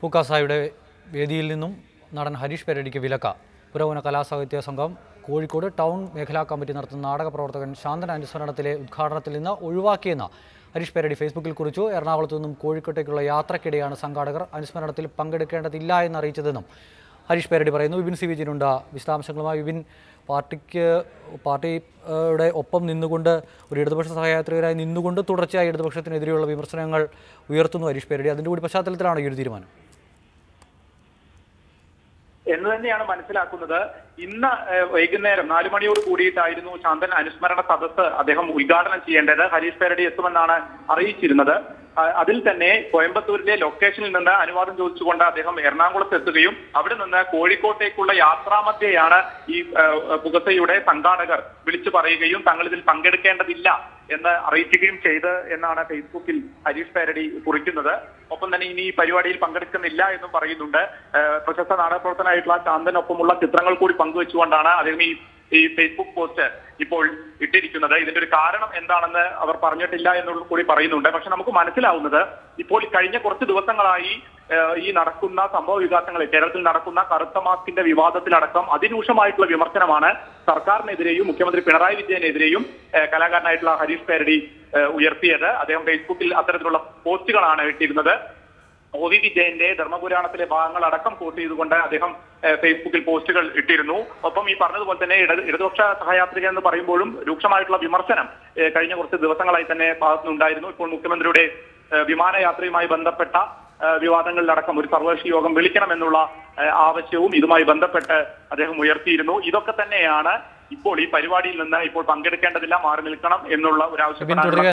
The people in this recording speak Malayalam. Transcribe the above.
പൂക്കാസായുടെ വേദിയിൽ നിന്നും നടൻ ഹരീഷ് പെരടിക്ക് വിലക്ക പുരോഗമന കലാസാഹിത്യ സംഘം കോഴിക്കോട് ടൗൺ മേഖലാ കമ്മിറ്റി നടത്തുന്ന നാടക പ്രവർത്തകൻ ശാന്തൻ അനുസ്മരണത്തിലെ ഉദ്ഘാടനത്തിൽ നിന്ന് ഒഴിവാക്കിയെന്ന് ഹരീഷ് പെരടി ഫേസ്ബുക്കിൽ കുറിച്ചു എറണാകുളത്തു നിന്നും കോഴിക്കോട്ടേക്കുള്ള യാത്രക്കിടെയാണ് സംഘാടകർ അനുസ്മരണത്തിൽ പങ്കെടുക്കേണ്ടതില്ല എന്നറിയിച്ചതെന്നും ഹരീഷ് പേരടി പറയുന്നു വിപിൻ സി വിജിനുണ്ട് വിശദാംശങ്ങളുമായി വിപിൻ പാർട്ടിക്ക് പാർട്ടിയുടെ ഒപ്പം നിന്നുകൊണ്ട് ഒരു ഇടതുപക്ഷ സഹയാത്രികരായി നിന്നുകൊണ്ട് തുടർച്ചയായി ഇടതുപക്ഷത്തിനെതിരെയുള്ള വിമർശനങ്ങൾ ഉയർത്തുന്നു ഹരീഷ് പേരടി അതിൻ്റെ കൂടി പശ്ചാത്തലത്തിലാണ് ഈ ഒരു തീരുമാനം എന്ന് തന്നെയാണ് മനസ്സിലാക്കുന്നത് ഇന്ന് ഏഹ്, വൈകുന്നേരം നാലു മണിയോട് കൂടിയിട്ടായിരുന്നു ശാന്തൻ അനുസ്മരണ സദസ്സ് അദ്ദേഹം ഉദ്ഘാടനം ചെയ്യേണ്ടത് ഹരീഷ് പേരടി എത്തുമെന്നാണ് അറിയിച്ചിരുന്നത് ആ, അതിൽ തന്നെ കോയമ്പത്തൂരിലെ ലൊക്കേഷനിൽ നിന്ന് അനുവാദം ചോദിച്ചുകൊണ്ട് അദ്ദേഹം എറണാകുളത്ത് എത്തുകയും അവിടെ നിന്ന് കോഴിക്കോട്ടേക്കുള്ള യാത്രാമധ്യയാണ് ഈ ഏഹ്, പുകസയുടെ സംഘാടകർ വിളിച്ചു പറയുകയും തങ്ങൾ ഇതിൽ പങ്കെടുക്കേണ്ടതില്ല എന്ന് അറിയിക്കുകയും ചെയ്ത് എന്നാണ് ഫേസ്ബുക്കിൽ ഹരീഷ് പേരടി കുറിക്കുന്നത് ഒപ്പം തന്നെ ഇനി ഈ പരിപാടിയിൽ പങ്കെടുക്കുന്നില്ല എന്നും പറയുന്നുണ്ട് ഏഹ് പ്രശസ്ത നാടകപ്രവർത്തനായിട്ടുള്ള ചാന്തനൊപ്പമുള്ള ചിത്രങ്ങൾ കൂടി പങ്കുവെച്ചുകൊണ്ടാണ് അദ്ദേഹം ഈ ഈ ഫേസ്ബുക്ക് പോസ്റ്റ് ഇപ്പോൾ ഇട്ടിരിക്കുന്നത് ഇതിന്റെ ഒരു കാരണം എന്താണെന്ന് അവർ പറഞ്ഞിട്ടില്ല എന്നുള്ള കൂടി പറയുന്നുണ്ട് പക്ഷെ നമുക്ക് മനസ്സിലാവുന്നത് ഇപ്പോൾ കഴിഞ്ഞ കുറച്ച് ദിവസങ്ങളായി ഏഹ് ഈ നടക്കുന്ന സംഭവ വികാസങ്ങളിൽ കേരളത്തിൽ നടക്കുന്ന കറുത്ത മാസ്കിന്റെ വിവാദത്തിലടക്കം അതിരൂക്ഷമായിട്ടുള്ള വിമർശനമാണ് സർക്കാരിനെതിരെയും മുഖ്യമന്ത്രി പിണറായി വിജയനെതിരെയും ഏഹ് കലാകാരനായിട്ടുള്ള ഹരീഷ് പേരടി ഏഹ് ഉയർത്തിയത് അദ്ദേഹം ഫേസ്ബുക്കിൽ അത്തരത്തിലുള്ള പോസ്റ്റുകളാണ് ഇട്ടിരുന്നത് ഒ വി വിജയന്റെ ധർമ്മപുരാണത്തിലെ ഭാഗങ്ങൾ അടക്കം കോട്ട് ചെയ്തുകൊണ്ട് അദ്ദേഹം ഏഹ്, ഫേസ്ബുക്കിൽ പോസ്റ്റുകൾ ഇട്ടിരുന്നു ഒപ്പം ഈ പറഞ്ഞതുപോലെ തന്നെ ഇടത് ഇടതുപക്ഷ സഹയാത്രിക എന്ന് പറയുമ്പോഴും രൂക്ഷമായിട്ടുള്ള വിമർശനം ഏഹ്, കഴിഞ്ഞ കുറച്ച് ദിവസങ്ങളായി തന്നെ ഭാഗത്തുനിന്നുണ്ടായിരുന്നു ഇപ്പോൾ മുഖ്യമന്ത്രിയുടെ ഏഹ്, വിമാനയാത്രയുമായി ബന്ധപ്പെട്ട ഏഹ്, വിവാദങ്ങളിലടക്കം ഒരു സർവകക്ഷി യോഗം വിളിക്കണമെന്നുള്ള ഏഹ്, ആവശ്യവും ഇതുമായി ബന്ധപ്പെട്ട് അദ്ദേഹം ഉയർത്തിയിരുന്നു ഇതൊക്കെ തന്നെയാണ് ഇപ്പോൾ ഈ പരിപാടിയിൽ നിന്ന് ഇപ്പോൾ പങ്കെടുക്കേണ്ടതില്ല മാറി നിൽക്കണം എന്നുള്ള ഒരു വിപിൻ ആവശ്യപ്പെടാനുള്ള തുടരുക